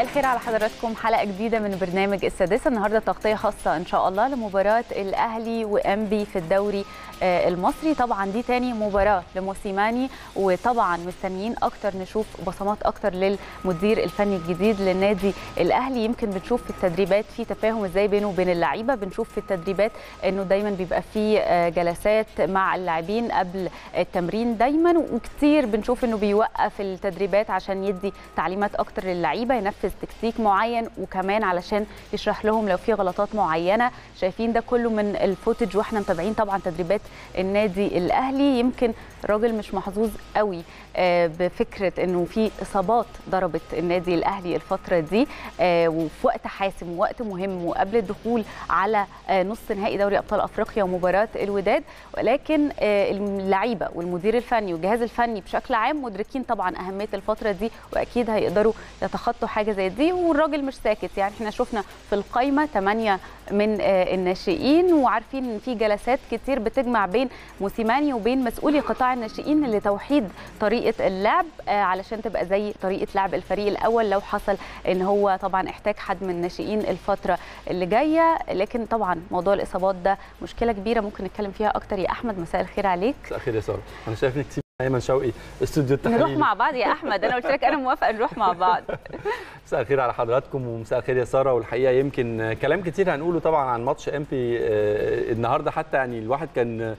الخير على حضراتكم حلقه جديده من برنامج السادسه النهارده تغطيه خاصه ان شاء الله لمباراه الاهلي وانبي في الدوري المصري طبعا دي تاني مباراه لموسيماني وطبعا مستنيين اكتر نشوف بصمات اكتر للمدير الفني الجديد للنادي الاهلي يمكن بنشوف في التدريبات في تفاهم ازاي بينه وبين اللعيبه بنشوف في التدريبات انه دايما بيبقى في جلسات مع اللاعبين قبل التمرين دايما وكتير بنشوف انه بيوقف التدريبات عشان يدي تعليمات اكتر للعيبه ينفذ تكتيك معين وكمان علشان يشرح لهم لو في غلطات معينه شايفين ده كله من الفوتج واحنا متابعين طبعا تدريبات النادي الاهلي يمكن راجل مش محظوظ قوي بفكره انه في اصابات ضربت النادي الاهلي الفتره دي وفي وقت حاسم ووقت مهم وقبل الدخول على نص نهائي دوري ابطال افريقيا ومباراه الوداد ولكن اللعيبه والمدير الفني والجهاز الفني بشكل عام مدركين طبعا اهميه الفتره دي واكيد هيقدروا يتخطوا حاجه زي دي والراجل مش ساكت يعني احنا شفنا في القايمه ثمانيه من الناشئين وعارفين ان في جلسات كتير بتجمع بين موسيماني وبين مسؤولي قطاع الناشئين لتوحيد طريقه اللعب علشان تبقى زي طريقه لعب الفريق الاول لو حصل ان هو طبعا احتاج حد من الناشئين الفتره اللي جايه لكن طبعا موضوع الاصابات ده مشكله كبيره ممكن نتكلم فيها اكتر يا احمد مساء الخير عليك مساء الخير يا ساره انا شايف انك تسيب ايمن شوقي استوديو التحليل نروح مع بعض يا احمد انا قلت لك انا موافقه نروح مع بعض مساء الخير على حضراتكم ومساء الخير يا ساره والحقيقه يمكن كلام كتير هنقوله طبعا عن ماتش امبي النهارده حتى يعني الواحد كان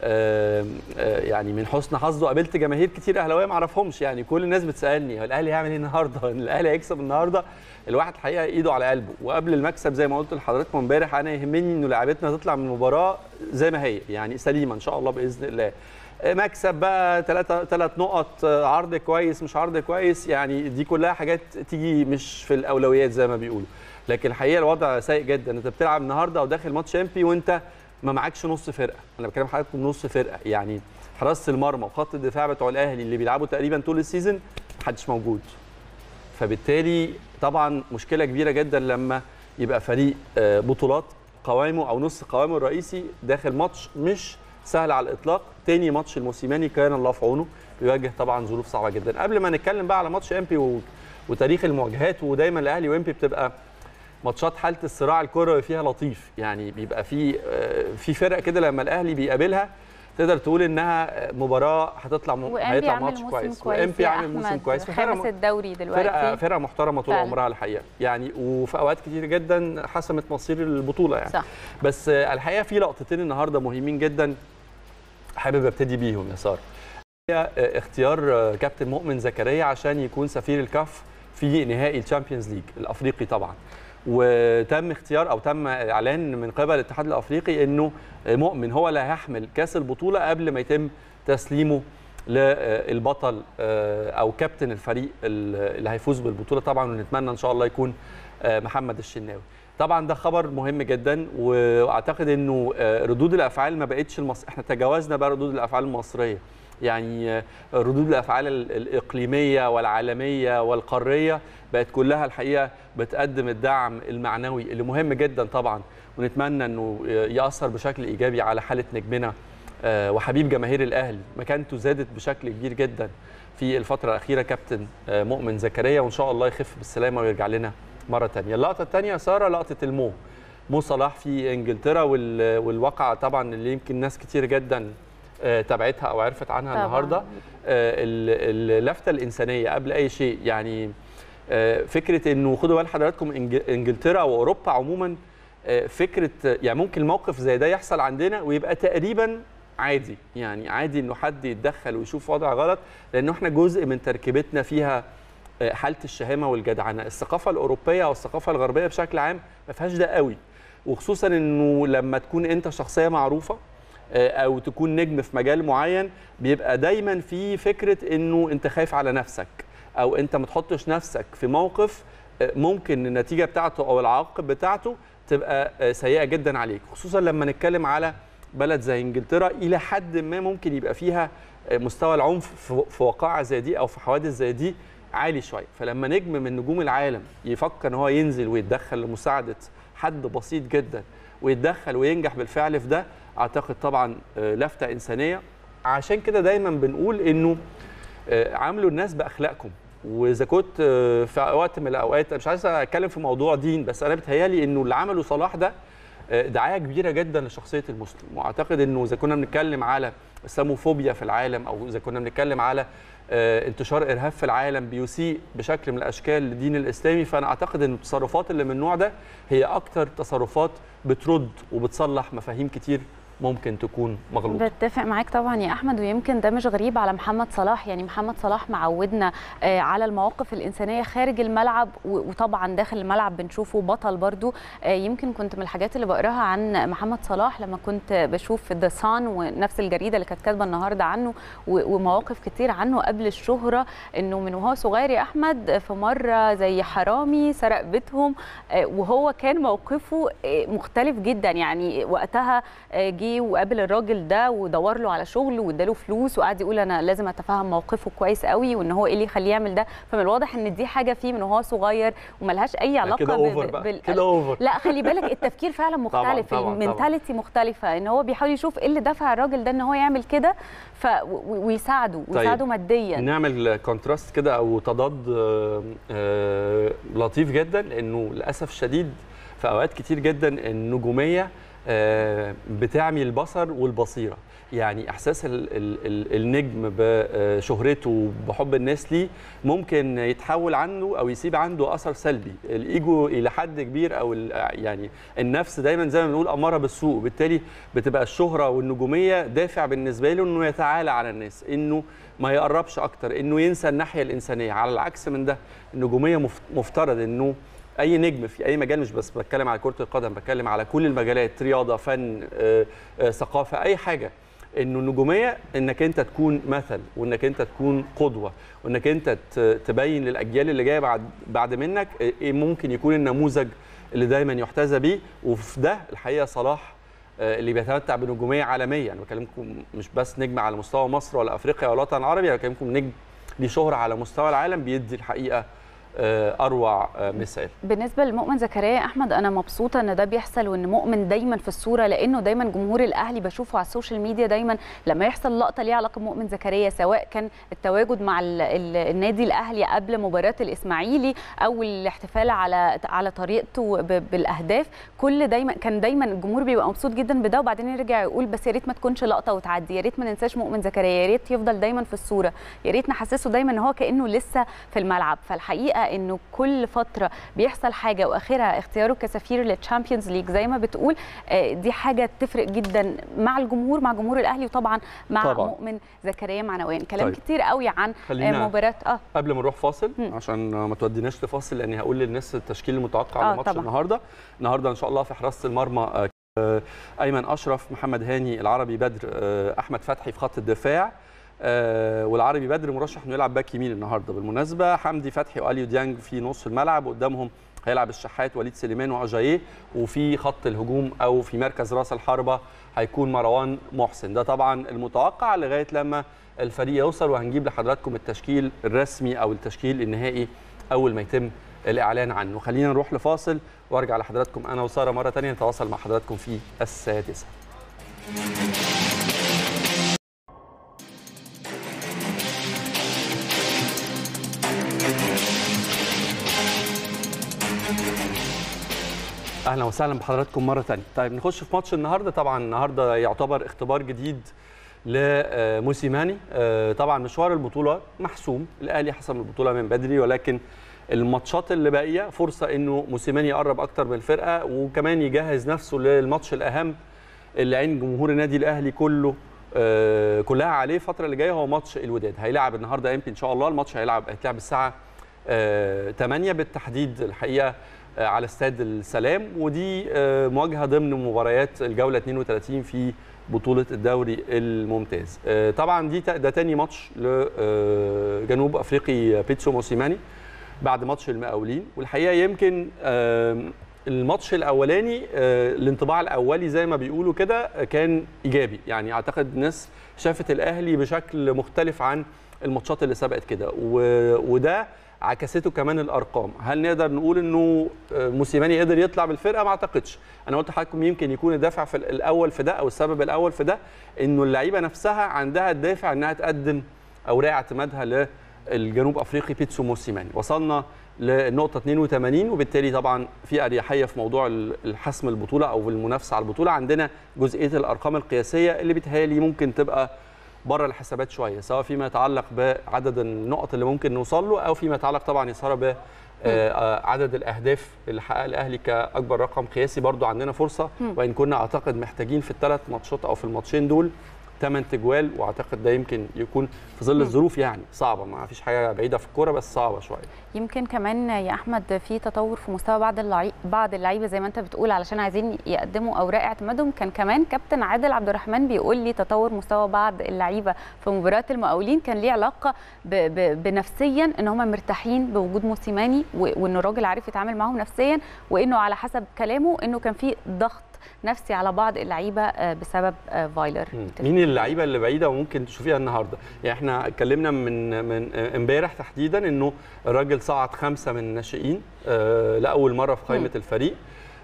يعني من حسن حظه قابلت جماهير كتير اهلاويه ما اعرفهمش يعني كل الناس بتسالني هو الاهلي هيعمل ايه النهارده الاهلي هيكسب النهارده الواحد الحقيقه ايده على قلبه وقبل المكسب زي ما قلت لحضراتكم امبارح انا يهمني انه لعيبتنا تطلع من المباراه زي ما هي يعني سليمه ان شاء الله باذن الله مكسب بقى ثلاثة ثلاث نقط عرض كويس مش عرض كويس يعني دي كلها حاجات تيجي مش في الاولويات زي ما بيقولوا لكن الحقيقه الوضع سيء جدا انت بتلعب النهارده وداخل ماتش امبي وانت ما معكش نص فرقه انا بكلم حضراتكم نص فرقه يعني حراسه المرمى وخط الدفاع بتوع الاهلي اللي بيلعبوا تقريبا طول السيزون محدش موجود فبالتالي طبعا مشكله كبيره جدا لما يبقى فريق بطولات قوامه او نص قوامه الرئيسي داخل ماتش مش سهل على الاطلاق تاني ماتش الموسيماني كان الله في عونه بيواجه طبعا ظروف صعبه جدا قبل ما نتكلم بقى على ماتش امبي وتاريخ المواجهات ودايما الاهلي وامبي بتبقى ماتشات حاله الصراع الكروي فيها لطيف يعني بيبقى في في فرق كده لما الاهلي بيقابلها تقدر تقول انها مباراه هتطلع م... هيطلع ماتش كويس وامبي عامل موسم كويس خامس الدوري دلوقتي فرقه فرقه محترمه طول عمرها الحقيقه يعني وفي اوقات كتير جدا حسمت مصير البطوله يعني صح. بس الحقيقه في لقطتين النهارده مهمين جدا حابب ابتدي بيهم يا ساره هي اختيار كابتن مؤمن زكريا عشان يكون سفير الكاف في نهائي الشامبيونز ليج الافريقي طبعا وتم اختيار او تم اعلان من قبل الاتحاد الافريقي انه مؤمن هو اللي هيحمل كاس البطوله قبل ما يتم تسليمه للبطل او كابتن الفريق اللي هيفوز بالبطوله طبعا ونتمنى ان شاء الله يكون محمد الشناوي طبعا ده خبر مهم جدا واعتقد انه ردود الافعال ما بقتش المص... احنا تجاوزنا بقى ردود الافعال المصريه يعني ردود الافعال الاقليميه والعالميه والقاريه بقت كلها الحقيقه بتقدم الدعم المعنوي اللي مهم جدا طبعا ونتمنى انه ياثر بشكل ايجابي على حاله نجمنا وحبيب جماهير الاهلي مكانته زادت بشكل كبير جدا في الفتره الاخيره كابتن مؤمن زكريا وان شاء الله يخف بالسلامه ويرجع لنا مره ثانيه اللقطه الثانيه ساره لقطه المو مو صلاح في انجلترا والواقعه طبعا اللي يمكن ناس كتير جدا تابعتها او عرفت عنها طبعا. النهارده اللفته الانسانيه قبل اي شيء يعني فكره انه خدوا بال حضراتكم انجلترا واوروبا عموما فكره يعني ممكن موقف زي ده يحصل عندنا ويبقى تقريبا عادي يعني عادي انه حد يتدخل ويشوف وضع غلط لانه احنا جزء من تركيبتنا فيها حاله الشهامه والجدعنه الثقافه الاوروبيه او الثقافه الغربيه بشكل عام ما فيهاش ده قوي وخصوصا انه لما تكون انت شخصيه معروفه او تكون نجم في مجال معين بيبقى دايما في فكره انه انت خايف على نفسك او انت ما تحطش نفسك في موقف ممكن النتيجه بتاعته او العواقب بتاعته تبقى سيئه جدا عليك خصوصا لما نتكلم على بلد زي انجلترا الى حد ما ممكن يبقى فيها مستوى العنف في وقائع زي دي او في حوادث زي دي عالي شويه فلما نجم من نجوم العالم يفكر ان هو ينزل ويتدخل لمساعده حد بسيط جدا ويتدخل وينجح بالفعل في ده اعتقد طبعا لفته انسانيه عشان كده دايما بنقول انه عاملوا الناس باخلاقكم واذا كنت في وقت من الاوقات أنا مش عايز اتكلم في موضوع دين بس انا بتهيالي انه اللي عمله صلاح ده دعايه كبيره جدا لشخصيه المسلم واعتقد انه اذا كنا بنتكلم على الساموفوبيا في العالم او اذا كنا بنتكلم على انتشار ارهاب في العالم بيسيء بشكل من الاشكال للدين الاسلامي فانا اعتقد ان التصرفات اللي من النوع ده هي اكتر تصرفات بترد وبتصلح مفاهيم كتير ممكن تكون مغلوطه بتفق معاك طبعا يا احمد ويمكن ده مش غريب على محمد صلاح يعني محمد صلاح معودنا على المواقف الانسانيه خارج الملعب وطبعا داخل الملعب بنشوفه بطل برضو يمكن كنت من الحاجات اللي بقراها عن محمد صلاح لما كنت بشوف ذا سان ونفس الجريده اللي كانت كاتبه النهارده عنه ومواقف كتير عنه قبل الشهره انه من وهو صغير يا احمد في مره زي حرامي سرق بيتهم وهو كان موقفه مختلف جدا يعني وقتها جه وقابل الراجل ده ودور له على شغل واداله فلوس وقعد يقول انا لازم اتفهم موقفه كويس قوي وان هو ايه اللي يخليه يعمل ده فمن الواضح ان دي حاجه فيه من وهو صغير وملهاش اي علاقه كده اوفر بقى بال... كده اوفر لا خلي بالك التفكير فعلا مختلف المنتاليتي مختلفه ان هو بيحاول يشوف ايه اللي دفع الراجل ده ان هو يعمل كده ف... ويساعده ويساعده طيب. ماديا نعمل كونتراست كده او تضاد لطيف جدا لانه للاسف الشديد في اوقات كتير جدا النجوميه بتعمي البصر والبصيره يعني احساس ال ال ال النجم بشهرته وبحب الناس ليه ممكن يتحول عنه او يسيب عنده اثر سلبي الايجو الى حد كبير او يعني النفس دايما زي ما بنقول اماره بالسوء وبالتالي بتبقى الشهره والنجوميه دافع بالنسبه له انه يتعالى على الناس انه ما يقربش اكتر انه ينسى الناحيه الانسانيه على العكس من ده النجوميه مفترض انه اي نجم في اي مجال مش بس بتكلم على كره القدم بتكلم على كل المجالات رياضه فن آآ آآ ثقافه اي حاجه انه النجوميه انك انت تكون مثل وانك انت تكون قدوه وانك انت تبين للاجيال اللي جايه بعد بعد منك ايه ممكن يكون النموذج اللي دايما يحتذى بيه وفي ده الحقيقه صلاح اللي بيتمتع بنجوميه عالميه انا بكلمكم مش بس نجم على مستوى مصر ولا افريقيا ولا الوطن العربي انا بكلمكم نجم ليه شهره على مستوى العالم بيدي الحقيقه اروع مثال بالنسبه لمؤمن زكريا احمد انا مبسوطه ان ده بيحصل وان مؤمن دايما في الصوره لانه دايما جمهور الاهلي بشوفه على السوشيال ميديا دايما لما يحصل لقطه ليها علاقه بمؤمن زكريا سواء كان التواجد مع ال ال النادي الاهلي قبل مباراه الاسماعيلي او الاحتفال على على طريقته بالاهداف كل دايما كان دايما الجمهور بيبقى مبسوط جدا بده وبعدين يرجع يقول بس يا ريت ما تكونش لقطه وتعدي يا ريت ما ننساش مؤمن زكريا يا ريت يفضل دايما في الصوره يا ريت نحسسه دايما ان هو كانه لسه في الملعب فالحقيقه انه كل فتره بيحصل حاجه واخرها اختياره كسفير للتشامبيونز ليج زي ما بتقول دي حاجه تفرق جدا مع الجمهور مع جمهور الاهلي وطبعا مع طبعا. مؤمن زكريا معنويا كلام طيب. كتير قوي عن مباراه اه قبل ما نروح فاصل م. عشان ما توديناش لفاصل لاني هقول للناس التشكيل المتوقع آه لماتش النهارده النهارده ان شاء الله في حراسه المرمى ايمن اشرف محمد هاني العربي بدر احمد فتحي في خط الدفاع آه والعربي بدر مرشح انه يلعب باك يمين النهارده بالمناسبه حمدي فتحي واليو ديانج في نص الملعب قدامهم هيلعب الشحات وليد سليمان واجاييه وفي خط الهجوم او في مركز راس الحربه هيكون مروان محسن ده طبعا المتوقع لغايه لما الفريق يوصل وهنجيب لحضراتكم التشكيل الرسمي او التشكيل النهائي اول ما يتم الاعلان عنه خلينا نروح لفاصل وارجع لحضراتكم انا وساره مره ثانيه نتواصل مع حضراتكم في السادسه اهلا وسهلا بحضراتكم مره ثانيه طيب نخش في ماتش النهارده طبعا النهارده يعتبر اختبار جديد لموسيماني طبعا مشوار البطوله محسوم الاهلي حسم البطوله من بدري ولكن الماتشات اللي باقيه فرصه انه موسيماني يقرب اكتر من الفرقه وكمان يجهز نفسه للماتش الاهم اللي عين جمهور النادي الاهلي كله كلها عليه الفتره اللي جايه هو ماتش الوداد هيلعب النهارده امتى ان شاء الله الماتش هيلعب هيتلعب الساعه 8 بالتحديد الحقيقه على استاد السلام ودي مواجهه ضمن مباريات الجوله 32 في بطوله الدوري الممتاز طبعا دي ده تاني ماتش لجنوب افريقي بيتسو موسيماني بعد ماتش المقاولين والحقيقه يمكن الماتش الاولاني الانطباع الاولي زي ما بيقولوا كده كان ايجابي يعني اعتقد الناس شافت الاهلي بشكل مختلف عن الماتشات اللي سبقت كده وده عكسته كمان الارقام هل نقدر نقول انه موسيماني قدر يطلع بالفرقه ما اعتقدش انا قلت لحضراتكم يمكن يكون الدافع في الاول في ده او السبب الاول في ده انه اللعيبه نفسها عندها الدافع انها تقدم اوراق اعتمادها الجنوب افريقي بيتسو موسيماني وصلنا للنقطه 82 وبالتالي طبعا في اريحيه في موضوع الحسم البطوله او المنافسه على البطوله عندنا جزئيه الارقام القياسيه اللي بتهيألي ممكن تبقى بره الحسابات شويه سواء فيما يتعلق بعدد النقط اللي ممكن نوصل له او فيما يتعلق طبعا يا ساره ب عدد الاهداف اللي حققها الاهلي كاكبر رقم قياسي برضو عندنا فرصه وان كنا اعتقد محتاجين في الثلاث ماتشات او في الماتشين دول 8 تجوال واعتقد ده يمكن يكون في ظل الظروف يعني صعبه ما فيش حاجه بعيده في الكوره بس صعبه شويه يمكن كمان يا احمد في تطور في مستوى بعض اللعيبه بعض اللعيبه زي ما انت بتقول علشان عايزين يقدموا اوراق اعتمادهم كان كمان كابتن عادل عبد الرحمن بيقول لي تطور مستوى بعض اللعيبه في مباراه المقاولين كان ليه علاقه ب ب بنفسيا ان هم مرتاحين بوجود موسيماني وان الراجل عارف يتعامل معاهم نفسيا وانه على حسب كلامه انه كان في ضغط نفسي على بعض اللعيبه بسبب فايلر مين اللعيبه اللي بعيده وممكن تشوفيها النهارده يعني احنا اتكلمنا من من امبارح تحديدا انه الراجل صعد خمسه من الناشئين آه لاول مره في قائمه الفريق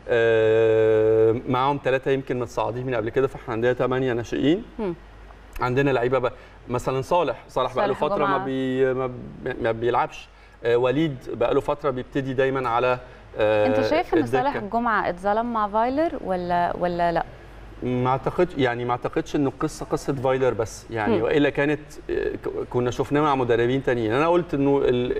آه معاهم ثلاثه يمكن متصاعدين من قبل كده فاحنا عندنا ثمانيه ناشئين عندنا لعيبه بقى مثلا صالح صالح بقى له فتره ما, بي ما بيلعبش آه وليد بقى له فتره بيبتدي دايما على انت شايف ان صالح الجمعه اتظلم مع فايلر ولا ولا لا ما اعتقدش يعني ما اعتقدش انه القصه قصه فايلر بس يعني م. والا كانت كنا شفناه مع مدربين تانيين انا قلت انه ال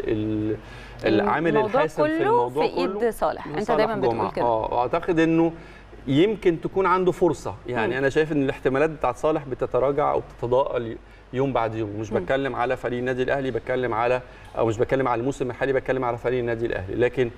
ال ال العامل الحاسم في الموضوع في ايد صالح انت دايما بتقول كده اه واعتقد انه يمكن تكون عنده فرصه يعني م. انا شايف ان الاحتمالات بتاعت صالح بتتراجع او بتتضاءل يوم بعد يوم مش م. بتكلم على فريق النادي الاهلي بتكلم على او مش بتكلم على الموسم الحالي بتكلم على فريق النادي الاهلي لكن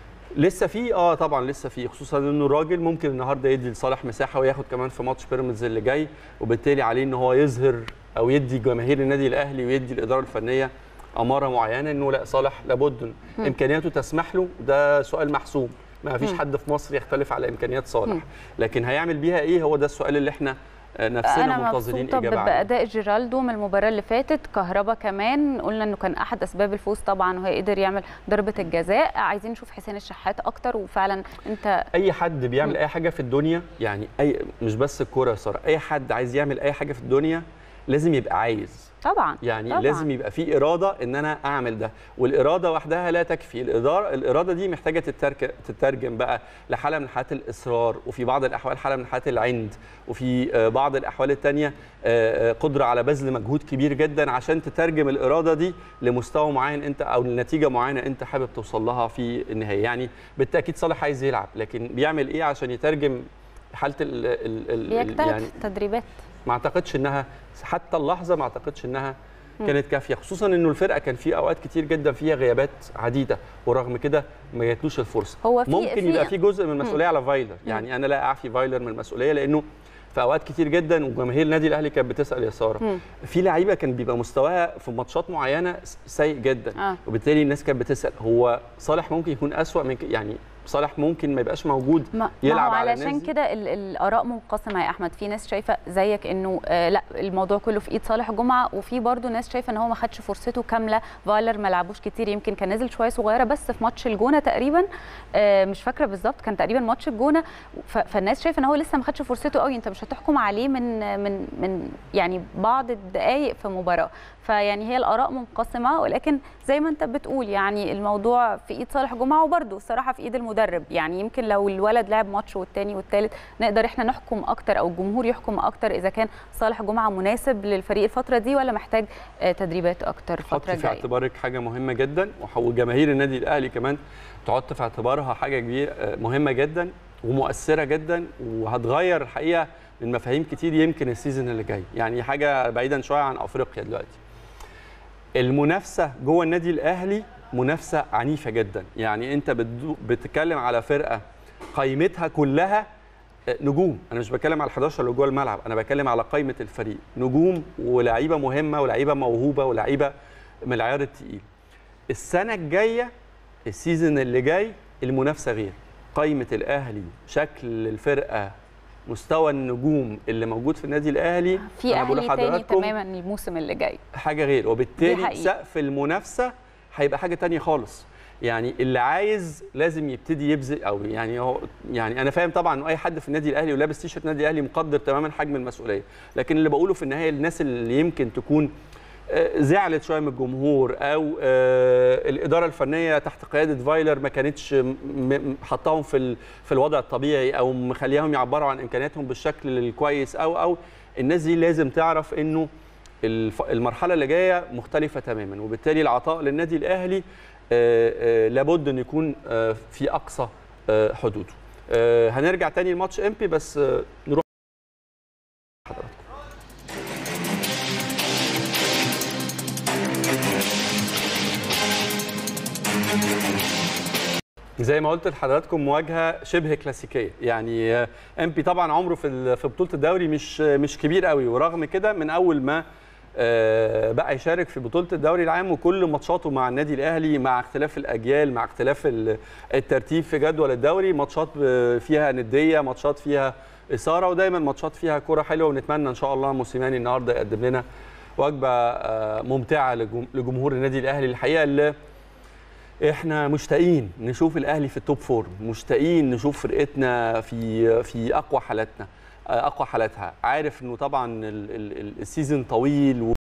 لسه في اه طبعا لسه في خصوصا انه الراجل ممكن النهارده يدي لصالح مساحه وياخد كمان في ماتش بيراميدز اللي جاي وبالتالي عليه ان هو يظهر او يدي جماهير النادي الاهلي ويدي الاداره الفنيه اماره معينه انه لا صالح لابد امكانياته تسمح له ده سؤال محسوم ما فيش حد في مصر يختلف على امكانيات صالح لكن هيعمل بيها ايه هو ده السؤال اللي احنا نفسنا أنا منتظرين مبسوطة اجابه باداء جيرالدو من المباراه اللي فاتت كهربا كمان قلنا انه كان احد اسباب الفوز طبعا وهي قدر يعمل ضربه الجزاء عايزين نشوف حسين الشحات اكتر وفعلا انت اي حد بيعمل اي حاجه في الدنيا يعني اي مش بس الكوره يا ساره اي حد عايز يعمل اي حاجه في الدنيا لازم يبقى عايز طبعا يعني طبعا. لازم يبقى في اراده ان انا اعمل ده والاراده وحدها لا تكفي الاداره الاراده دي محتاجه تترك تترجم بقى لحاله من حالات الاصرار وفي بعض الاحوال حاله من حالات العند وفي بعض الاحوال الثانيه قدره على بذل مجهود كبير جدا عشان تترجم الاراده دي لمستوى معين انت او لنتيجه معينه انت حابب توصل لها في النهايه يعني بالتاكيد صالح عايز يلعب لكن بيعمل ايه عشان يترجم حاله ال ال ال يعني تدريبات ما اعتقدش انها حتى اللحظه ما اعتقدش انها كانت كافيه خصوصا انه الفرقه كان في اوقات كتير جدا فيها غيابات عديده ورغم كده ما جاتلوش الفرصه هو في ممكن يبقى في جزء من المسؤوليه على فايلر يعني انا لا اعفي فايلر من المسؤوليه لانه في اوقات كتير جدا وجماهير النادي الاهلي كانت بتسال يا ساره في لعيبه كان بيبقى مستواها في ماتشات معينه سيء جدا آه. وبالتالي الناس كانت بتسال هو صالح ممكن يكون اسوا من يعني صالح ممكن ما يبقاش موجود ما يلعب ما على علشان كده الاراء منقسمه يا احمد في ناس شايفه زيك انه آه لا الموضوع كله في ايد صالح جمعه وفي برضه ناس شايفه ان هو ما خدش فرصته كامله فايلر ما لعبوش كتير يمكن كان نزل شويه صغيره بس في ماتش الجونه تقريبا آه مش فاكره بالظبط كان تقريبا ماتش الجونه فالناس شايفه ان هو لسه ما خدش فرصته قوي انت مش هتحكم عليه من من من يعني بعض الدقائق في مباراه فيعني هي الاراء منقسمه ولكن زي ما انت بتقول يعني الموضوع في ايد صالح جمعه وبرده الصراحه في ايد المدرب يعني يمكن لو الولد لعب ماتش والتاني والتالت نقدر احنا نحكم اكتر او الجمهور يحكم اكتر اذا كان صالح جمعه مناسب للفريق الفتره دي ولا محتاج تدريبات اكتر الفتره الجايه الجايه في اعتبارك حاجه مهمه جدا وجماهير النادي الاهلي كمان تحط في اعتبارها حاجه كبيره مهمه جدا ومؤثره جدا وهتغير الحقيقه من مفاهيم كتير يمكن السيزون اللي جاي يعني حاجه بعيدا شويه عن افريقيا دلوقتي المنافسه جوه النادي الاهلي منافسه عنيفه جدا يعني انت بتتكلم على فرقه قيمتها كلها نجوم انا مش بتكلم على ال11 اللي جوه الملعب انا بتكلم على قائمه الفريق نجوم ولاعيبه مهمه ولاعيبه موهوبه ولاعيبه من العيار التقيل السنه الجايه السيزون اللي جاي المنافسه غير قائمه الاهلي شكل الفرقه مستوى النجوم اللي موجود في النادي الاهلي في اهلي تاني تماما الموسم اللي جاي حاجه غير وبالتالي سقف المنافسه هيبقى حاجه تانية خالص يعني اللي عايز لازم يبتدي يبذل او يعني هو يعني انا فاهم طبعا انه اي حد في النادي الاهلي ولابس تيشرت النادي الاهلي مقدر تماما حجم المسؤوليه لكن اللي بقوله في النهايه الناس اللي يمكن تكون زعلت شويه من الجمهور او آه، الاداره الفنيه تحت قياده فايلر ما كانتش م- م- حطاهم في ال- في الوضع الطبيعي او مخليهم يعبروا عن امكانياتهم بالشكل الكويس او او الناس دي لازم تعرف انه الف- المرحله اللي جايه مختلفه تماما وبالتالي العطاء للنادي الاهلي آه، آه، لابد ان يكون آه، في اقصى آه، حدوده آه، هنرجع تاني لماتش امبي بس آه، نروح حضراتكم زي ما قلت لحضراتكم مواجهه شبه كلاسيكيه يعني آه، امبي طبعا عمره في ال- في بطوله الدوري مش مش كبير قوي ورغم كده من اول ما آه، بقى يشارك في بطوله الدوري العام وكل ماتشاته مع النادي الاهلي مع اختلاف الاجيال مع اختلاف ال- الترتيب في جدول الدوري ماتشات آه، فيها نديه ماتشات فيها اثاره ودايما ماتشات فيها كوره حلوه ونتمنى ان شاء الله موسيماني النهارده يقدم لنا وجبه آه، ممتعه لجم- لجمهور النادي الاهلي الحقيقه اللي احنا مشتاقين نشوف الاهلي في التوب فورم مشتاقين نشوف فرقتنا في في اقوى حالاتنا آه، اقوى حالاتها عارف انه طبعا ال- ال- ال- السيزون طويل و-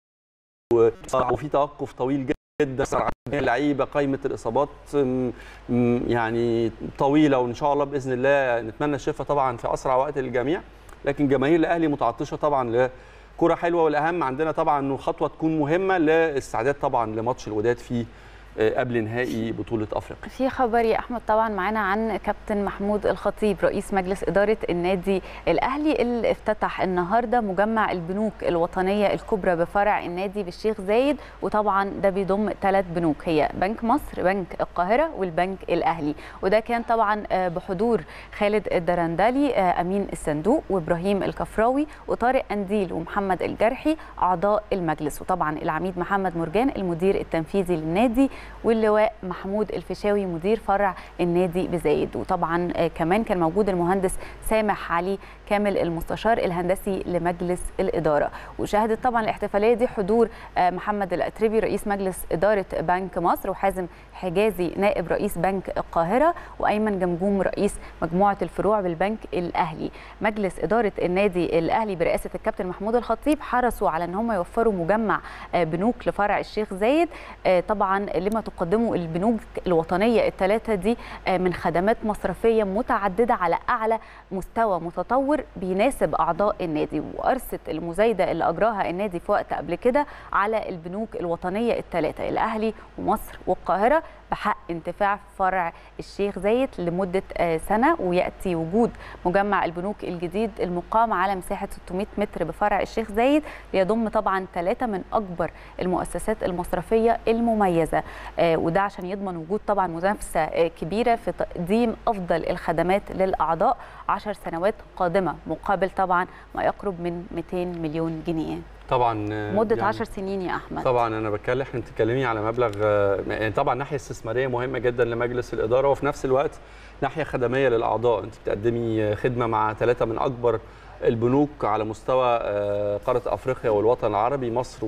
و- وفي توقف طويل جدا اللعيبه قائمه الاصابات م- م- يعني طويله وان شاء الله باذن الله نتمنى الشفاء طبعا في اسرع وقت للجميع لكن جماهير الاهلي متعطشه طبعا لكره حلوه والاهم عندنا طبعا انه خطوه تكون مهمه للاستعداد طبعا لماتش الوداد في آه، قبل نهائي بطوله افريقيا في خبر يا احمد طبعا معانا عن كابتن محمود الخطيب رئيس مجلس اداره النادي الاهلي اللي افتتح النهارده مجمع البنوك الوطنيه الكبرى بفرع النادي بالشيخ زايد وطبعا ده بيضم ثلاث بنوك هي بنك مصر بنك القاهره والبنك الاهلي وده كان طبعا آه، بحضور خالد الدرندلي آه، امين الصندوق وابراهيم الكفراوي وطارق انديل ومحمد الجرحي اعضاء المجلس وطبعا العميد محمد مرجان المدير التنفيذي للنادي واللواء محمود الفيشاوي مدير فرع النادي بزايد وطبعا آه، كمان كان موجود المهندس سامح علي كامل المستشار الهندسي لمجلس الاداره وشهدت طبعا الاحتفاليه دي حضور آه، محمد الاتربي رئيس مجلس اداره بنك مصر وحازم حجازي نائب رئيس بنك القاهره وايمن جمجوم رئيس مجموعه الفروع بالبنك الاهلي مجلس اداره النادي الاهلي برئاسه الكابتن محمود الخطيب حرصوا على ان هم يوفروا مجمع آه، بنوك لفرع الشيخ زايد آه، طبعا لما تقدمه البنوك الوطنيه الثلاثه دي آه، من خدمات مصرفيه متعدده على اعلى مستوى متطور بيناسب اعضاء النادي وارست المزايده اللي اجراها النادي في وقت قبل كده على البنوك الوطنيه الثلاثه الاهلي ومصر والقاهره بحق انتفاع فرع الشيخ زايد لمده آه، سنه وياتي وجود مجمع البنوك الجديد المقام على مساحه 600 متر بفرع الشيخ زايد ليضم طبعا ثلاثه من اكبر المؤسسات المصرفيه المميزه آه، وده عشان يضمن وجود طبعا منافسه آه، كبيره في تقديم افضل الخدمات للاعضاء 10 سنوات قادمه مقابل طبعا ما يقرب من 200 مليون جنيه طبعا آه، مده يعني 10 سنين يا احمد طبعا انا بتكلم احنا بتتكلمي على مبلغ آه، يعني طبعا ناحيه استثماريه مهمه جدا لمجلس الاداره وفي نفس الوقت ناحيه خدميه للاعضاء انت بتقدمي آه، خدمه مع ثلاثه من اكبر البنوك على مستوى آه، قاره افريقيا والوطن العربي مصر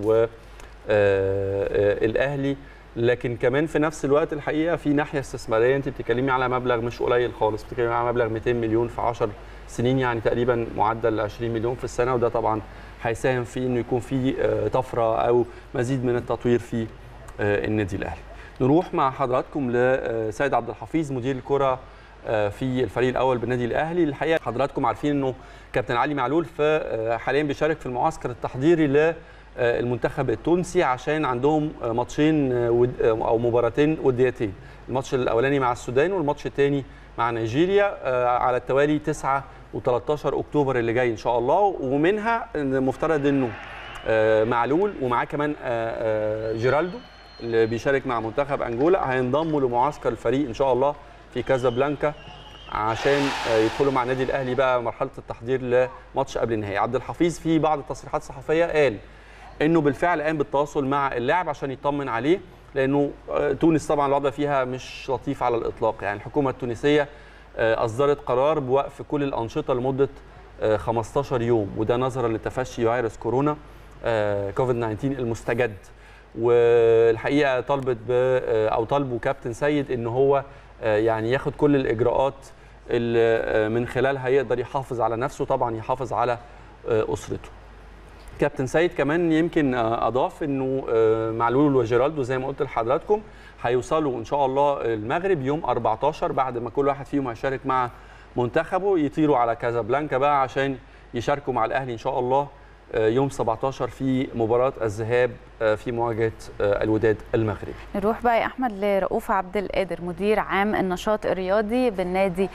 والاهلي لكن كمان في نفس الوقت الحقيقه في ناحيه استثماريه انت بتتكلمي على مبلغ مش قليل خالص بتتكلمي على مبلغ 200 مليون في 10 سنين يعني تقريبا معدل 20 مليون في السنه وده طبعا هيساهم في انه يكون في آه، طفره او مزيد من التطوير في آه، النادي الاهلي. نروح مع حضراتكم لسيد عبد الحفيظ مدير الكره آه، في الفريق الاول بالنادي الاهلي الحقيقه حضراتكم عارفين انه كابتن علي معلول في آه، حاليا بيشارك في المعسكر التحضيري للمنتخب التونسي عشان عندهم آه، ماتشين آه، ود- آه، او مباراتين وديتين الماتش الاولاني مع السودان والماتش الثاني مع نيجيريا آه، على التوالي 9 و13 اكتوبر اللي جاي ان شاء الله ومنها إن مفترض انه آه، معلول ومعاه كمان آه، آه، جيرالدو اللي بيشارك مع منتخب انجولا هينضموا لمعسكر الفريق ان شاء الله في كازابلانكا عشان آه، يدخلوا مع النادي الاهلي بقى مرحله التحضير لماتش قبل النهائي عبد الحفيظ في بعض التصريحات الصحفيه قال انه بالفعل قام بالتواصل مع اللاعب عشان يطمن عليه لانه آه، تونس طبعا الوضع فيها مش لطيف على الاطلاق يعني الحكومه التونسيه آه، اصدرت قرار بوقف كل الانشطه لمده آه، 15 يوم وده نظرا لتفشي فيروس كورونا آه، كوفيد 19 المستجد والحقيقه طلبت ب آه، او طالبوا كابتن سيد ان هو آه، يعني ياخد كل الاجراءات اللي آه، من خلالها يقدر يحافظ على نفسه طبعا يحافظ على آه، اسرته كابتن سيد كمان يمكن اضاف انه معلول وجيرالدو زي ما قلت لحضراتكم هيوصلوا ان شاء الله المغرب يوم 14 بعد ما كل واحد فيهم هيشارك مع منتخبه يطيروا على كازابلانكا بقى عشان يشاركوا مع الاهلي ان شاء الله يوم 17 في مباراه الذهاب في مواجهه الوداد المغربي. نروح بقى يا احمد لرؤوف عبد القادر مدير عام النشاط الرياضي بالنادي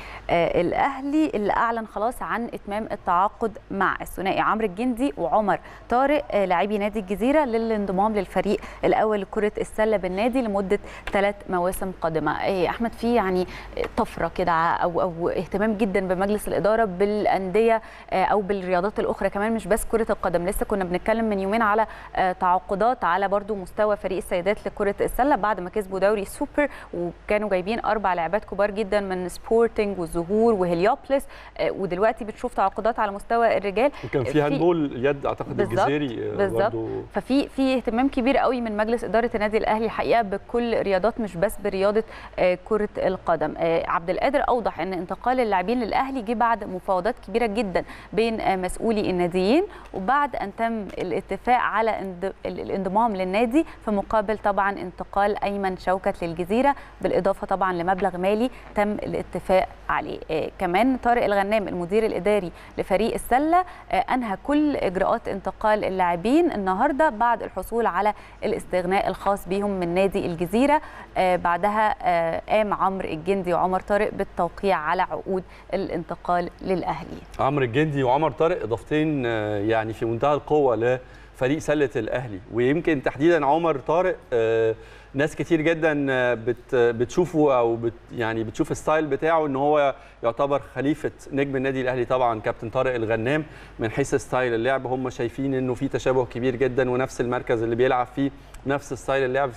الاهلي اللي اعلن خلاص عن اتمام التعاقد مع الثنائي عمرو الجندي وعمر طارق لاعبي نادي الجزيره للانضمام للفريق الاول لكره السله بالنادي لمده ثلاث مواسم قادمه. يا احمد في يعني طفره كده او او اهتمام جدا بمجلس الاداره بالانديه او بالرياضات الاخرى كمان مش بس كره القدم لسه كنا بنتكلم من يومين على تعاقدات على برضو مستوى فريق السيدات لكره السله بعد ما كسبوا دوري السوبر وكانوا جايبين اربع لاعبات كبار جدا من سبورتنج والزهور وهليوبلس ودلوقتي بتشوف تعاقدات على مستوى الرجال وكان في هاندبول يد اعتقد بالزبط الجزيري بالظبط ففي في اهتمام كبير قوي من مجلس اداره النادي الاهلي الحقيقه بكل رياضات مش بس برياضه كره القدم عبد القادر اوضح ان انتقال اللاعبين للاهلي جه بعد مفاوضات كبيره جدا بين مسؤولي الناديين وبعد ان تم الاتفاق على الانضمام للنادي في مقابل طبعا انتقال ايمن شوكت للجزيره بالاضافه طبعا لمبلغ مالي تم الاتفاق عليه آه كمان طارق الغنام المدير الاداري لفريق السله آه انهى كل اجراءات انتقال اللاعبين النهارده بعد الحصول على الاستغناء الخاص بهم من نادي الجزيره آه بعدها قام عمرو الجندي وعمر طارق بالتوقيع على عقود الانتقال للاهلي عمرو الجندي وعمر طارق اضافتين يعني في منتهى القوه فريق سله الاهلي ويمكن تحديدا عمر طارق آه ناس كتير جدا بت بتشوفه او بت يعني بتشوف الستايل بتاعه ان هو يعتبر خليفه نجم النادي الاهلي طبعا كابتن طارق الغنام من حيث ستايل اللعب هم شايفين انه في تشابه كبير جدا ونفس المركز اللي بيلعب فيه نفس ستايل اللعب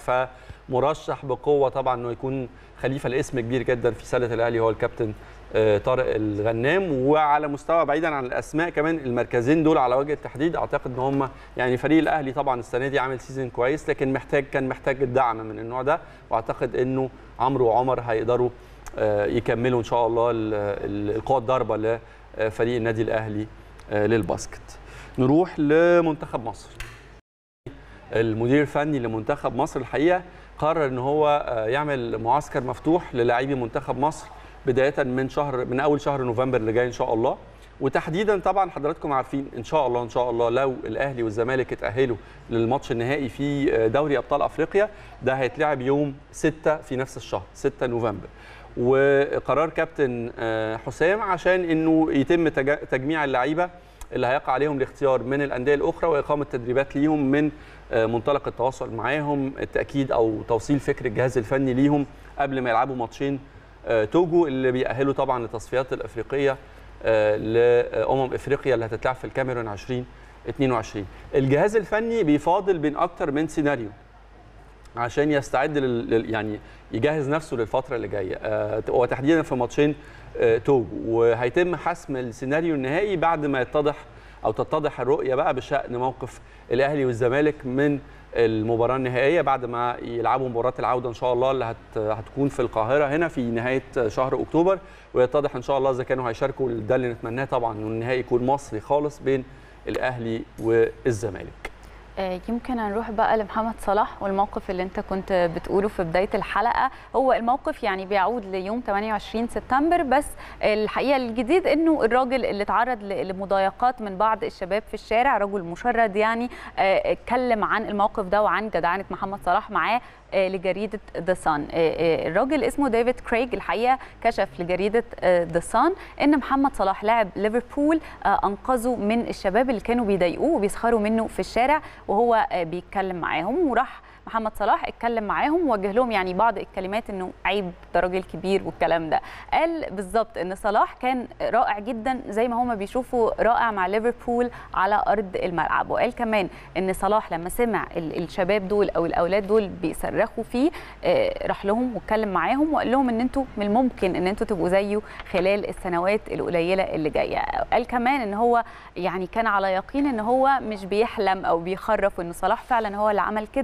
فمرشح بقوه طبعا انه يكون خليفه لاسم كبير جدا في سله الاهلي هو الكابتن طارق الغنام وعلى مستوى بعيدا عن الاسماء كمان المركزين دول على وجه التحديد اعتقد ان هم يعني فريق الاهلي طبعا السنه دي عامل سيزون كويس لكن محتاج كان محتاج الدعم من النوع ده واعتقد انه عمرو وعمر هيقدروا يكملوا ان شاء الله القوه الضاربه لفريق النادي الاهلي للباسكت نروح لمنتخب مصر المدير الفني لمنتخب مصر الحقيقه قرر ان هو يعمل معسكر مفتوح للاعبي منتخب مصر بدايه من شهر من اول شهر نوفمبر اللي جاي ان شاء الله وتحديدا طبعا حضراتكم عارفين ان شاء الله ان شاء الله لو الاهلي والزمالك اتاهلوا للماتش النهائي في دوري ابطال افريقيا ده هيتلعب يوم 6 في نفس الشهر 6 نوفمبر وقرار كابتن حسام عشان انه يتم تجميع اللعيبه اللي هيقع عليهم الاختيار من الانديه الاخرى واقامه تدريبات ليهم من منطلق التواصل معاهم التاكيد او توصيل فكر الجهاز الفني ليهم قبل ما يلعبوا ماتشين توجو اللي بيأهلوا طبعا للتصفيات الافريقيه لامم افريقيا اللي هتتلعب في الكاميرون 2022 الجهاز الفني بيفاضل بين اكتر من سيناريو عشان يستعد لل يعني يجهز نفسه للفتره اللي جايه وتحديدا في ماتشين توجو وهيتم حسم السيناريو النهائي بعد ما يتضح او تتضح الرؤيه بقى بشان موقف الاهلي والزمالك من المباراه النهائيه بعد ما يلعبوا مباراه العوده ان شاء الله اللي هت هتكون في القاهره هنا في نهايه شهر اكتوبر ويتضح ان شاء الله اذا كانوا هيشاركوا ده اللي نتمناه طبعا انه النهائي يكون مصري خالص بين الاهلي والزمالك يمكن هنروح بقى لمحمد صلاح والموقف اللي انت كنت بتقوله في بدايه الحلقه هو الموقف يعني بيعود ليوم 28 سبتمبر بس الحقيقه الجديد انه الراجل اللي تعرض لمضايقات من بعض الشباب في الشارع رجل مشرد يعني اتكلم عن الموقف ده وعن جدعنه محمد صلاح معاه لجريده ذا سان الراجل اسمه ديفيد كريج الحقيقه كشف لجريده ذا سان ان محمد صلاح لاعب ليفربول انقذه من الشباب اللي كانوا بيضايقوه وبيسخروا منه في الشارع وهو بيتكلم معاهم وراح محمد صلاح اتكلم معاهم ووجه لهم يعني بعض الكلمات انه عيب ده راجل كبير والكلام ده قال بالظبط ان صلاح كان رائع جدا زي ما هما بيشوفوا رائع مع ليفربول على ارض الملعب وقال كمان ان صلاح لما سمع الشباب دول او الاولاد دول بيصرخوا فيه راح لهم واتكلم معاهم وقال لهم ان انتوا من الممكن ان انتوا تبقوا زيه خلال السنوات القليله اللي جايه قال كمان ان هو يعني كان على يقين ان هو مش بيحلم او بيخرف وان صلاح فعلا هو اللي عمل كده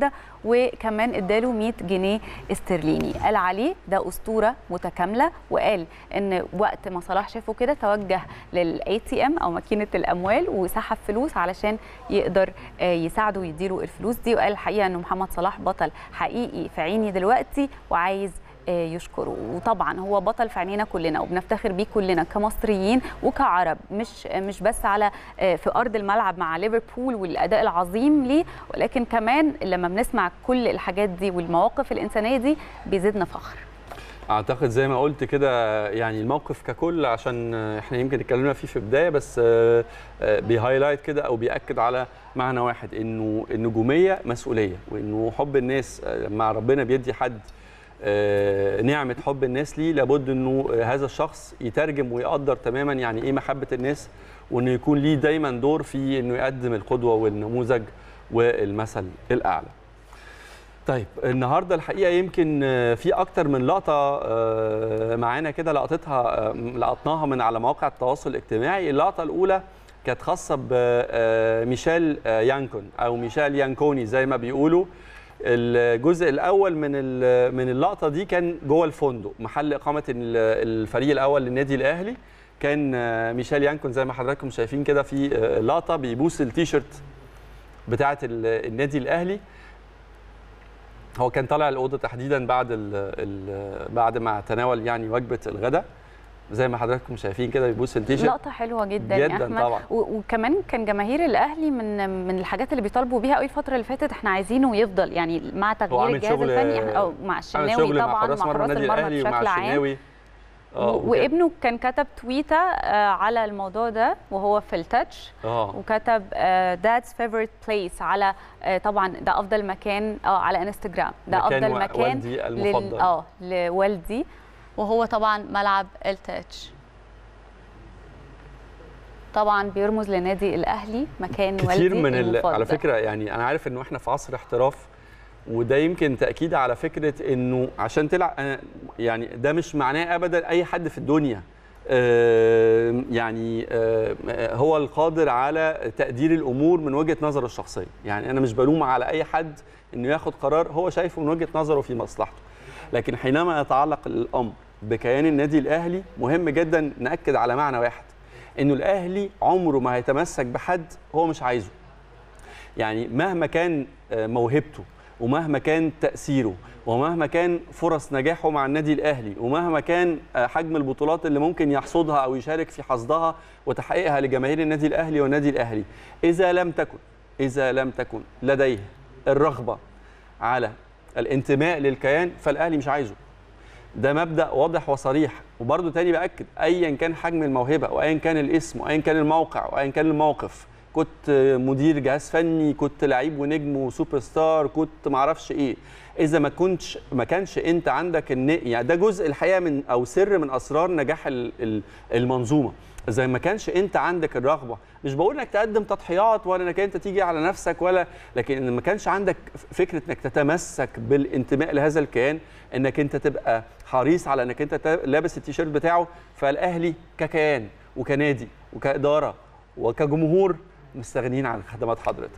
وكمان اداله 100 جنيه استرليني قال عليه ده اسطوره متكامله وقال ان وقت ما صلاح شافه كده توجه للاي تي ام او ماكينه الاموال وسحب فلوس علشان يقدر آه، يساعده ويديله الفلوس دي وقال الحقيقه ان محمد صلاح بطل حقيقي في عيني دلوقتي وعايز آه، يشكره وطبعا هو بطل في عينينا كلنا وبنفتخر بيه كلنا كمصريين وكعرب مش مش بس على آه، في ارض الملعب مع ليفربول والاداء العظيم ليه ولكن كمان لما بنسمع كل الحاجات دي والمواقف الانسانيه دي بيزيدنا فخر اعتقد زي ما قلت كده يعني الموقف ككل عشان احنا يمكن اتكلمنا فيه في بدايه بس آه، آه، بيهايلايت كده او بياكد على معنى واحد انه النجوميه مسؤوليه وانه حب الناس آه، لما ربنا بيدي حد آه، نعمه حب الناس ليه لابد انه هذا الشخص يترجم ويقدر تماما يعني ايه محبه الناس وانه يكون ليه دايما دور في انه يقدم القدوه والنموذج والمثل الاعلى طيب النهارده الحقيقه يمكن آه، في اكتر من لقطه آه، معانا كده لقطتها آه، لقطناها من على مواقع التواصل الاجتماعي اللقطه الاولى كانت خاصه بميشيل يانكون او ميشيل يانكوني زي ما بيقولوا الجزء الاول من ال- من اللقطه دي كان جوه الفندق محل اقامه ال- الفريق الاول للنادي الاهلي كان آه، ميشيل يانكون زي ما حضراتكم شايفين كده في آه، لقطه بيبوس التيشيرت بتاعه ال- النادي الاهلي هو كان طالع الاوضه تحديدا بعد ال ال بعد ما تناول يعني وجبه الغداء زي ما حضراتكم شايفين كده بيبوس التيشيرت لقطه حلوه جدا, جداً يا احمد طبعاً. و- وكمان كان جماهير الاهلي من من الحاجات اللي بيطالبوا بيها قوي الفتره اللي فاتت احنا عايزينه يفضل يعني مع تغيير عامل الجهاز شغل- الفني إحنا- او مع عامل الشناوي شغل مع طبعا حراس مع مرمى حراس النادي المرمى الاهلي ومع بشكل عام الشناوي اه وكان- وابنه كان كتب تويته آه، على الموضوع ده وهو في التاتش اه وكتب داد's favorite place على آه، طبعا ده افضل مكان اه على انستجرام ده مكان افضل و- مكان والدي المفضل. لل- اه لوالدي وهو طبعا ملعب التاتش طبعا بيرمز لنادي الاهلي مكان كتير والدي من ال... المفضل. على فكره يعني انا عارف انه احنا في عصر احتراف وده يمكن تاكيد على فكره انه عشان تلعب أنا يعني ده مش معناه ابدا اي حد في الدنيا آه، يعني آه، هو القادر على تقدير الامور من وجهه نظره الشخصيه يعني انا مش بلوم على اي حد انه ياخد قرار هو شايفه من وجهه نظره في مصلحته لكن حينما يتعلق الامر بكيان النادي الاهلي مهم جدا ناكد على معنى واحد انه الاهلي عمره ما هيتمسك بحد هو مش عايزه يعني مهما كان آه، موهبته ومهما كان تأثيره ومهما كان فرص نجاحه مع النادي الأهلي ومهما كان آه، حجم البطولات اللي ممكن يحصدها أو يشارك في حصدها وتحقيقها لجماهير النادي الأهلي والنادي الأهلي إذا لم تكن إذا لم تكن لديه الرغبة على الانتماء للكيان فالأهلي مش عايزه ده مبدا واضح وصريح وبرده تاني باكد ايا كان حجم الموهبه وايا كان الاسم وايا كان الموقع وايا كان الموقف كنت مدير جهاز فني كنت لعيب ونجم وسوبر ستار كنت معرفش ايه اذا ما كنتش ما كانش انت عندك الن... يعني ده جزء الحقيقه من او سر من اسرار نجاح ال- ال- المنظومه زي ما كانش انت عندك الرغبه مش بقول انك تقدم تضحيات ولا انك انت تيجي على نفسك ولا لكن ان ما كانش عندك فكره انك تتمسك بالانتماء لهذا الكيان انك انت تبقى حريص على انك انت تا- لابس التيشيرت بتاعه فالاهلي ككيان وكنادي وكاداره وكجمهور مستغنيين عن خدمات حضرتك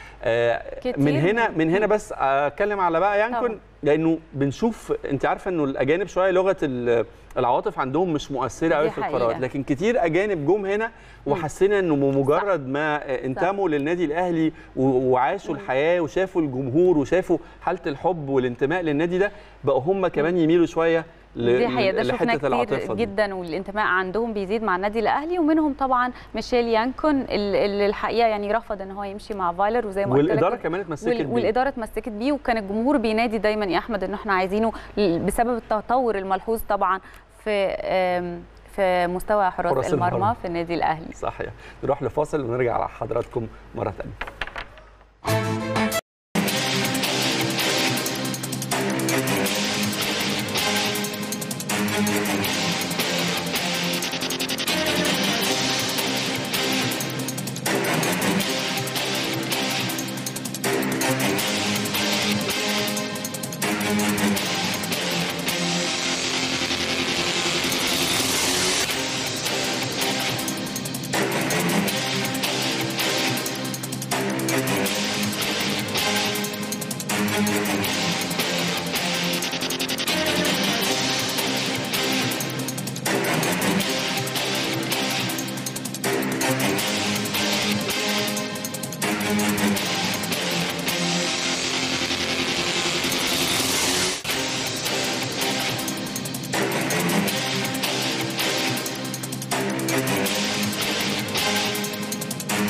آه، كتير من هنا من- من هنا بس اتكلم على بقى يانكون طبعا. لانه بنشوف انت عارفه انه الاجانب شويه لغه ال- العواطف عندهم مش مؤثره قوي دي في حقيقة. القرارات لكن كتير اجانب جم هنا وحسينا انه بمجرد ما انتموا للنادي الاهلي و- وعاشوا الحياه وشافوا الجمهور وشافوا حاله الحب والانتماء للنادي ده بقوا هم كمان يميلوا شويه ل- دي حقيقة ده شفنا لحته كتير العاطفه دي. جدا والانتماء عندهم بيزيد مع النادي الاهلي ومنهم طبعا ميشيل يانكون ال- اللي الحقيقه يعني رفض ان هو يمشي مع فايلر وزي ما قلت لك والاداره كمان اتمسكت وال- بيه. والاداره اتمسكت بيه وكان الجمهور بينادي دايما يا احمد ان احنا عايزينه ل- بسبب التطور الملحوظ طبعا في آم، في مستوى حراس حراس المرمى المرمى. في النادي الاهلي صحيح نروح لفاصل ونرجع على حضراتكم مره ثانيه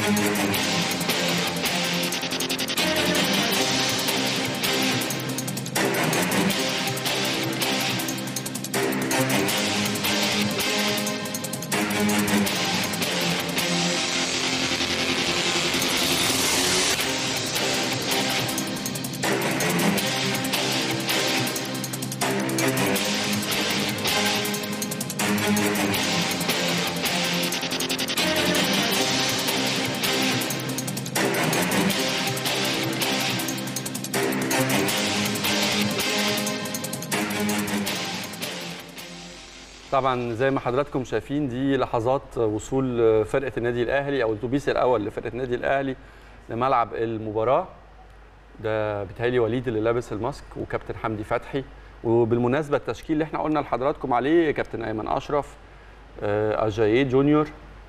طبعا زي ما حضراتكم شايفين دي لحظات وصول فرقه النادي الاهلي او الاتوبيس الاول لفرقه النادي الاهلي لملعب المباراه ده بيتهيألي وليد اللي لابس الماسك وكابتن حمدي فتحي وبالمناسبه التشكيل اللي احنا قلنا لحضراتكم عليه كابتن ايمن اشرف آه، اجاييه جونيور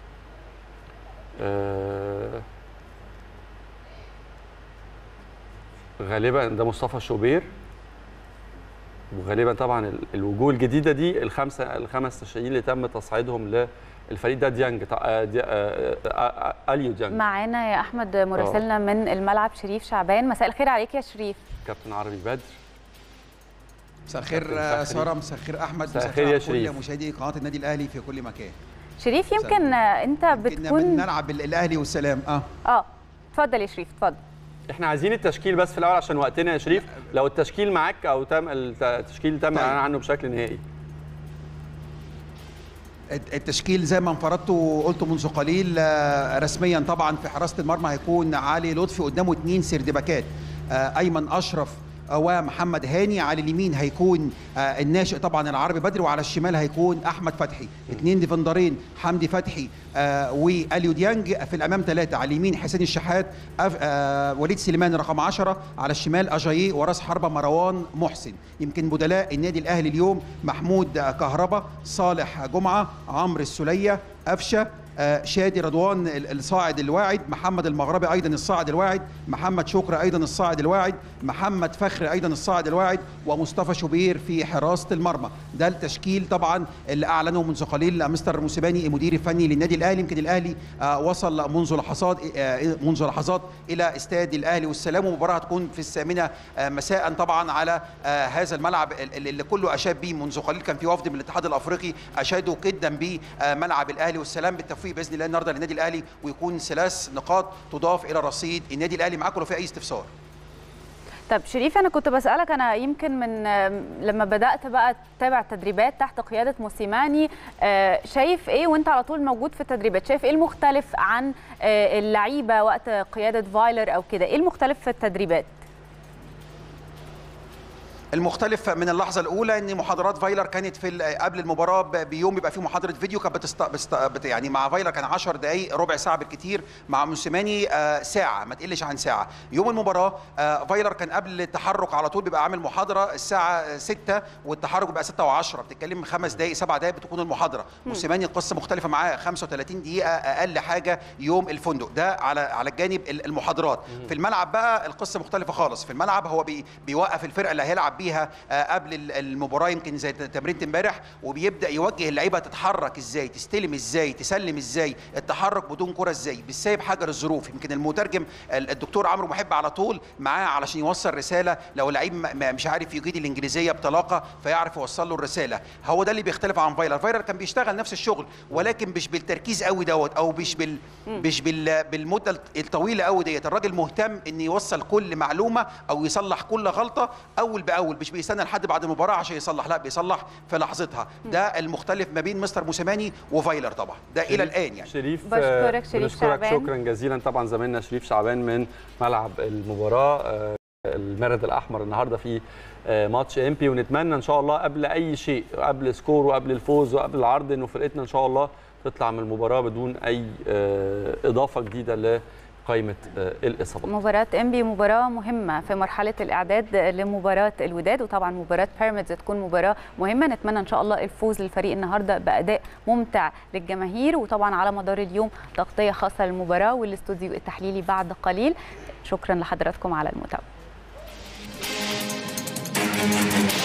آه، غالبا ده مصطفى شوبير وغالبا طبعا ال- الوجوه الجديده دي الخمسه الخمس ناشئين اللي تم تصعيدهم للفريق ده ديانج طا- آه، دي- آه، آه، آه، اليو ديانج معانا يا احمد مراسلنا من الملعب شريف شعبان مساء الخير عليك يا شريف كابتن عربي بدر مساء الخير كابتن آه، فخري. ساره مساء الخير احمد مساء الخير يا على شريف. كل مشاهدي قناه النادي الاهلي في كل مكان شريف مساء يمكن آه، انت كنا بتكون بنلعب الاهلي والسلام اه اه اتفضل يا شريف اتفضل احنا عايزين التشكيل بس في الاول عشان وقتنا يا شريف لو التشكيل معاك او تم الت- التشكيل تم طيب. الاعلان عنه بشكل نهائي الت- التشكيل زي ما انفردت وقلت منذ قليل آه، رسميا طبعا في حراسه المرمى هيكون علي لطفي قدامه اثنين سردباكات آه، ايمن اشرف آه، ومحمد هاني على اليمين هيكون آه، الناشئ طبعا العربي بدري وعلى الشمال هيكون احمد فتحي اثنين ديفندرين حمدي فتحي آه، واليو ديانج في الامام ثلاثه على اليمين حسين الشحات أف- آه، وليد سليمان رقم 10 على الشمال اجاييه وراس حربه مروان محسن يمكن بدلاء النادي الاهلي اليوم محمود آه، كهربا صالح جمعه عمرو السليه قفشه آه، شادي رضوان ال- الصاعد الواعد محمد المغربي ايضا الصاعد الواعد محمد شكري ايضا الصاعد الواعد محمد فخري ايضا الصاعد الواعد ومصطفى شوبير في حراسه المرمى ده التشكيل طبعا اللي اعلنه منذ قليل مستر موسيباني المدير الفني للنادي الاهلي يمكن الاهلي آه، وصل منذ لحظات آه، منذ لحظات الى استاد الاهلي والسلام ومباراه هتكون في الثامنه آه، مساء طبعا على آه، هذا الملعب ال- اللي كله اشاد بيه منذ قليل كان في وفد من الاتحاد الافريقي اشادوا جدا بملعب الاهلي والسلام بالتوفيق باذن الله النهارده للنادي الاهلي ويكون ثلاث نقاط تضاف الى رصيد النادي الاهلي معاكم لو في اي استفسار طب شريف انا كنت بسالك انا يمكن من آم، لما بدات بقى تتابع التدريبات تحت قياده موسيماني آه، شايف ايه وانت على طول موجود في التدريبات شايف ايه المختلف عن آه، اللعيبه وقت قياده فايلر او كده ايه المختلف في التدريبات المختلف من اللحظه الاولى ان محاضرات فايلر كانت في ال- قبل المباراه ب- بيوم بيبقى فيه محاضره فيديو كانت بتست... بست... بت... يعني مع فايلر كان 10 دقائق ربع ساعه بالكثير مع موسيماني آه ساعه ما تقلش عن ساعه يوم المباراه آه فايلر كان قبل التحرك على طول بيبقى عامل محاضره الساعه 6 والتحرك بيبقى 6 و10 بتتكلم خمس دقائق سبع دقائق بتكون المحاضره موسيماني القصه مختلفه معاه 35 دقيقه اقل حاجه يوم الفندق ده على على الجانب ال- المحاضرات في الملعب بقى القصه مختلفه خالص في الملعب هو بي بيوقف الفرقه اللي هيلعب بيها آه، قبل ال- المباراه يمكن زي تمرينه امبارح وبيبدا يوجه اللعيبه تتحرك ازاي تستلم ازاي تسلم ازاي التحرك بدون كره ازاي بالسايب حجر الظروف يمكن المترجم ال- الدكتور عمرو محب على طول معاه علشان يوصل رساله لو لعيب م- م- مش عارف يجيد الانجليزيه بطلاقه فيعرف يوصل له الرساله هو ده اللي بيختلف عن فايلر فايلر كان بيشتغل نفس الشغل ولكن مش بالتركيز قوي دوت او مش بال مش بال بالمده الط- الطويله قوي ديت الراجل مهتم ان يوصل كل معلومه او يصلح كل غلطه اول باول مش بيستنى لحد بعد المباراه عشان يصلح لا بيصلح في لحظتها ده المختلف ما بين مستر موسيماني وفايلر طبعا ده الى الان يعني شريف بشكرك آه، شريف بنشكرك شعبان. شكرا جزيلا طبعا زميلنا شريف شعبان من ملعب المباراه آه، المارد الاحمر النهارده في آه، ماتش امبي ونتمنى ان شاء الله قبل اي شيء قبل سكور وقبل الفوز وقبل العرض انه فرقتنا ان شاء الله تطلع من المباراه بدون اي آه، اضافه جديده لقائمه آه، الاصابات مباراة انبي مباراة مهمة في مرحلة الإعداد لمباراة الوداد وطبعا مباراة بيراميدز تكون مباراة مهمة نتمنى إن شاء الله الفوز للفريق النهاردة بأداء ممتع للجماهير وطبعا على مدار اليوم تغطية خاصة للمباراة والاستوديو التحليلي بعد قليل شكرا لحضراتكم على المتابعة